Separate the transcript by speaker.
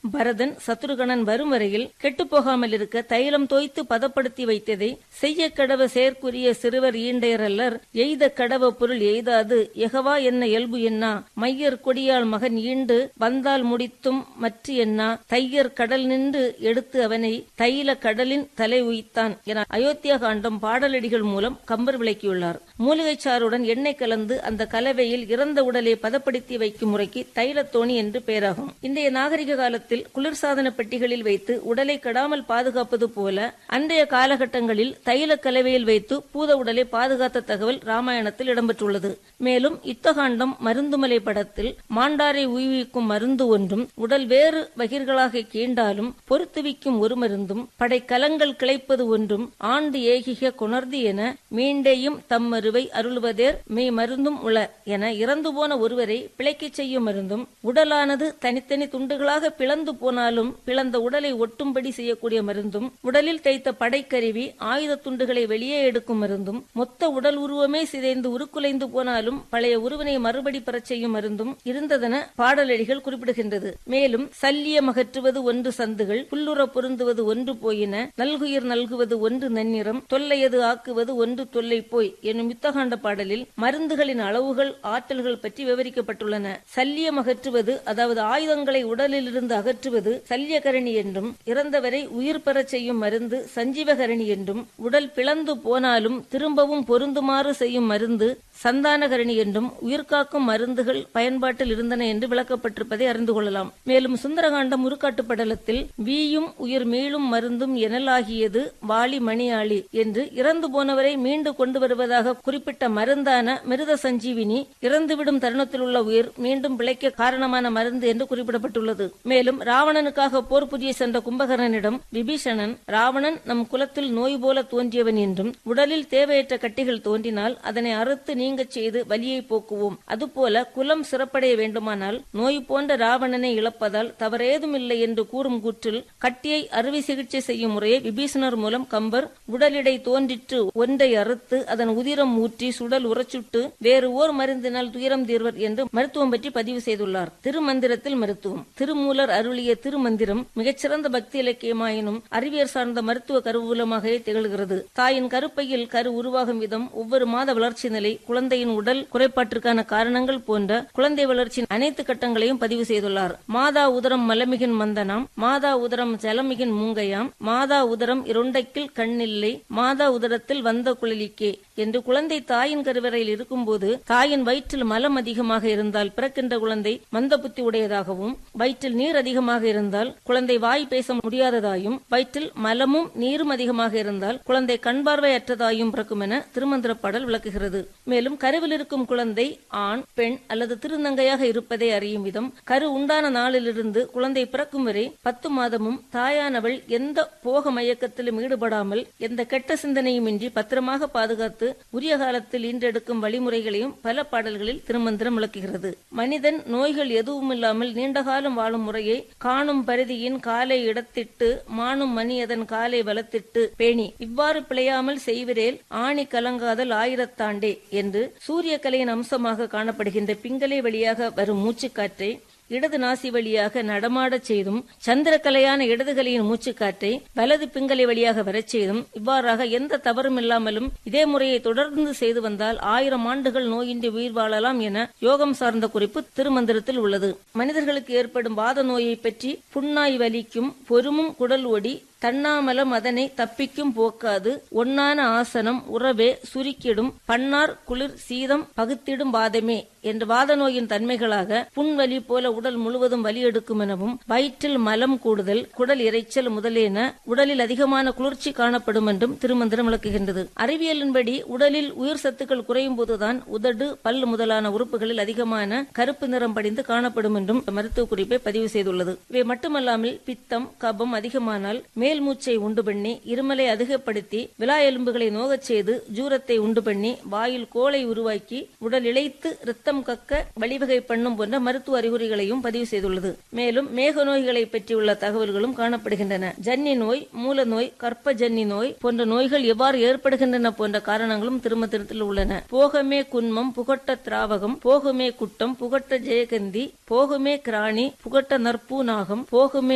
Speaker 1: பரதன் சத்ருகணன் வரும் வரையில் கெட்டுப்போகாமல் இருக்க தைலம் தோய்த்து பதப்படுத்தி வைத்ததை செய்ய கடவ செயற்குரிய சிறுவர் ஈண்டையரல்லர் எய்த கடவ பொருள் எய்தாது எகவா என்ன இயல்பு என்னா மையர் கொடியால் மகன் ஈண்டு வந்தால் முடித்தும் மற்ற என்னா தையர் கடல் நின்று எடுத்து அவனை தைல கடலின் தலை உய்த்தான் என அயோத்தியா காண்டம் பாடலடிகள் மூலம் கம்பர் விளக்கியுள்ளார் மூலிகைச்சாறுடன் எண்ணெய் கலந்து அந்த கலவையில் இறந்த உடலை பதப்படுத்தி வைக்கும் முறைக்கு தைலத்தோணி என்று பெயராகும் இன்றைய நாகரிக காலத்தில் குளிர்சாதன பெட்டிகளில் வைத்து உடலை கெடாமல் பாதுகாப்பது போல அன்றைய காலகட்டங்களில் தைல கலவையில் வைத்து பூத உடலை பாதுகாத்த தகவல் ராமாயணத்தில் இடம்பெற்றுள்ளது மேலும் யுத்தகாண்டம் மருந்துமலை படத்தில் மாண்டாரை உய்விக்கும் மருந்து ஒன்றும் உடல் வேறு வகிர்களாக கீண்டாலும் பொறுத்துவிக்கும் ஒரு மருந்தும் படை கலங்கள் கிளைப்பது ஒன்றும் ஆண்டு ஏகிக கொணர்ந்து என மீண்டேயும் தம்மருவை அருள்வதேர் மெய் மருந்தும் உள என இறந்து போன ஒருவரை பிழைக்கச் செய்யும் மருந்தும் உடலானது தனித்தனி துண்டுகளாக பிளந்து போனாலும் பிளந்த உடலை ஒட்டும்படி செய்யக்கூடிய மருந்தும் உடலில் தைத்த படைக்கருவி ஆயுத துண்டுகளை வெளியே எடுக்கும் மருந்தும் மொத்த உடல் உருவமே சிதைந்து உருக்குலைந்து போனாலும் பழைய உருவினை மறுபடி பெறச் செய்யும் மருந்தும் இருந்ததென பாடலடிகள் குறிப்பிடுகின்றது மேலும் சல்லியம் அகற்றுவது ஒன்று சந்துகள் புல்லுற பொருந்துவது ஒன்று போயின நல்குயிர் நல்குவது ஒன்று நன்னிறம் தொல்லையது ஆக்குவது ஒன்று தொல்லை போய் என்னும் யுத்தகாண்ட பாடலில் மருந்துகளின் அளவுகள் ஆற்றல்கள் பற்றி விவரிக்கப்பட்டுள்ளன சல்லியம் அகற்றுவது அதாவது ஆயுதங்களை உடலிலிருந்து அகற்றுவது சல்யகரணி என்றும் இறந்தவரை உயிர் பெறச் செய்யும் மருந்து சஞ்சீவகரணி என்றும் உடல் பிளந்து போனாலும் திரும்பவும் பொருந்துமாறு செய்யும் மருந்து சந்தானகரணி என்றும் உயிர்காக்கும் மருந்துகள் பயன்பாட்டில் இருந்தன என்று விளக்கப்பட்டிருப்பதை அறிந்து கொள்ளலாம் மேலும் சுந்தரகாண்டம் உருக்காட்டு படலத்தில் வீயும் உயிர் மீளும் மருந்தும் எனலாகியது வாலி மணியாளி என்று இறந்து போனவரை மீண்டு கொண்டு வருவதாக குறிப்பிட்ட மருந்தான மிருத சஞ்சீவினி இறந்துவிடும் தருணத்தில் உள்ள உயிர் மீண்டும் பிழைக்க காரணமான மருந்து என்று குறிப்பிடப்பட்டுள்ளது மேலும் ராவணனுக்காக போர் புரிய சென்ற கும்பகர்ணனிடம் விபீஷணன் ராவணன் நம் குலத்தில் நோய் போல தோன்றியவன் என்றும் உடலில் தேவையற்ற கட்டிகள் தோன்றினால் அதனை அறுத்து நீங்கச் செய்து வலியை போக்குவோம் அதுபோல குலம் சிறப்படைய வேண்டுமானால் நோய் போன்ற ராவணனை இழப்பதால் தவறேதுமில்லை என்று கூறும் கூற்றில் கட்டியை அறுவை சிகிச்சை செய்யும் முறையை விபீஷணர் மூலம் கம்பர் உடலிடை தோன்றிற்று ஒன்றை அறுத்து அதன் உதிரம் ஊற்றி சுடல் உறச்சுட்டு வேறு ஓர் மருந்தினால் துயரம் தீர்வர் என்று மருத்துவம் பற்றி பதிவு செய்துள்ளார் திருமந்திரத்தில் மருத்துவம் திருமூலர் அருளிய திருமந்திரம் மிகச்சிறந்த பக்தி இலக்கியமாயினும் அறிவியல் சார்ந்த மருத்துவ கருவூலமாக திகழ்கிறது தாயின் கருப்பையில் கரு உருவாகும் விதம் ஒவ்வொரு மாத வளர்ச்சி நிலை குழந்தையின் உடல் குறைபாட்டிற்கான காரணங்கள் போன்ற குழந்தை வளர்ச்சியின் அனைத்து கட்டங்களையும் பதிவு செய்துள்ளார் மாதா உதரம் மலமிகின் மந்தனாம் மாதா உதரம் ஜலமிகின் மூங்கையாம் மாதா உதரம் இரண்டைக்கில் கண்ணில்லை மாதா உதரத்தில் வந்த குழலிக்கே என்று குழந்தை தாயின் கருவறையில் இருக்கும்போது தாயின் வயிற்றில் மலம் அதிகமாக இருந்தால் பிறக்கின்ற குழந்தை மந்த புத்தி உடையதாகவும் வயிற்றில் நீர் அதிகமாக இருந்தால் குழந்தை வாய் பேச முடியாததாயும் வயிற்றில் மலமும் நீரும் அதிகமாக இருந்தால் குழந்தை கண் பார்வையற்றதாயும் பிறக்கும் என திருமந்திர பாடல் விளக்குகிறது மேலும் கருவில் இருக்கும் குழந்தை ஆண் பெண் அல்லது திருநங்கையாக இருப்பதை அறியும் விதம் கரு உண்டான நாளிலிருந்து குழந்தை பிறக்கும் வரை பத்து மாதமும் தாயானவள் எந்த போக மயக்கத்திலும் ஈடுபடாமல் எந்த கெட்ட சிந்தனையும் இன்றி பத்திரமாக பாதுகாத்து உரிய காலத்தில் ஈன்றெடுக்கும் வழிமுறைகளையும் பல பாடல்களில் திருமந்திரம் விளக்குகிறது மனிதன் நோய்கள் எதுவும் இல்லாமல் நீண்ட காலம் வாழும் முறையை காணும் பரிதியின் காலை இடத்திட்டு மானும் மணி அதன் காலை வளத்திட்டு பேணி இவ்வாறு பிழையாமல் செய்வரேல் ஆணி கலங்காதல் ஆயிரத்தாண்டே என்று சூரிய கலையின் அம்சமாக காணப்படுகின்ற பிங்களை வழியாக வரும் மூச்சுக்காற்றை இடது நாசி வழியாக நடமாடச் செய்தும் சந்திரக்கலையான இடதுகலையின் மூச்சுக்காற்றை வலது பிங்களை வழியாக வரச் செய்தும் இவ்வாறாக எந்த தவறும் இல்லாமலும் இதே முறையை தொடர்ந்து செய்து வந்தால் ஆயிரம் ஆண்டுகள் நோயின்றி உயிர் வாழலாம் என யோகம் சார்ந்த குறிப்பு திருமந்திரத்தில் உள்ளது மனிதர்களுக்கு ஏற்படும் வாத நோயை பற்றி புண்ணாய் வலிக்கும் பொறுமும் குடல் ஒடி தன்னாமலம் அதனை தப்பிக்கும் போக்காது ஒன்னான ஆசனம் உறவே சுருக்கிடும் பன்னார் குளிர் சீதம் பகுத்திடும் வாதமே என்று வாத நோயின் தன்மைகளாக புண்வலி போல உடல் முழுவதும் வலி எடுக்கும் எனவும் வயிற்றில் மலம் கூடுதல் குடல் இறைச்சல் முதலியன உடலில் அதிகமான குளிர்ச்சி காணப்படும் என்றும் திருமந்திரம் விளக்குகின்றது அறிவியலின்படி உடலில் உயிர் சத்துக்கள் குறையும் போதுதான் உதடு பல் முதலான உறுப்புகளில் அதிகமான கருப்பு நிறம் படிந்து காணப்படும் என்றும் மருத்துவ குறிப்பை பதிவு செய்துள்ளது இவை மட்டுமல்லாமல் பித்தம் கபம் அதிகமானால் மேல் மூச்சை உண்டு பண்ணி இருமலை அதிகப்படுத்தி விழா எலும்புகளை நோகச் செய்து ஜூரத்தை உண்டு பண்ணி வாயில் கோலை உருவாக்கி உடல் இழைத்து ரத்தம் கக்க வழிவகை பண்ணும் போன்ற மருத்துவ அறிகுறிகளையும் பதிவு செய்துள்ளது மேலும் மேக நோய்களை பற்றியுள்ள தகவல்களும் காணப்படுகின்றன ஜன்னி நோய் மூல நோய் கற்ப ஜன்னி நோய் போன்ற நோய்கள் எவ்வாறு ஏற்படுகின்றன போன்ற காரணங்களும் திருமத்திரத்தில் உள்ளன போகமே குன்மம் புகட்ட திராவகம் போகுமே குட்டம் புகட்ட ஜெயகந்தி போகுமே கிராணி புகட்ட நற்பூநாகம் போகுமே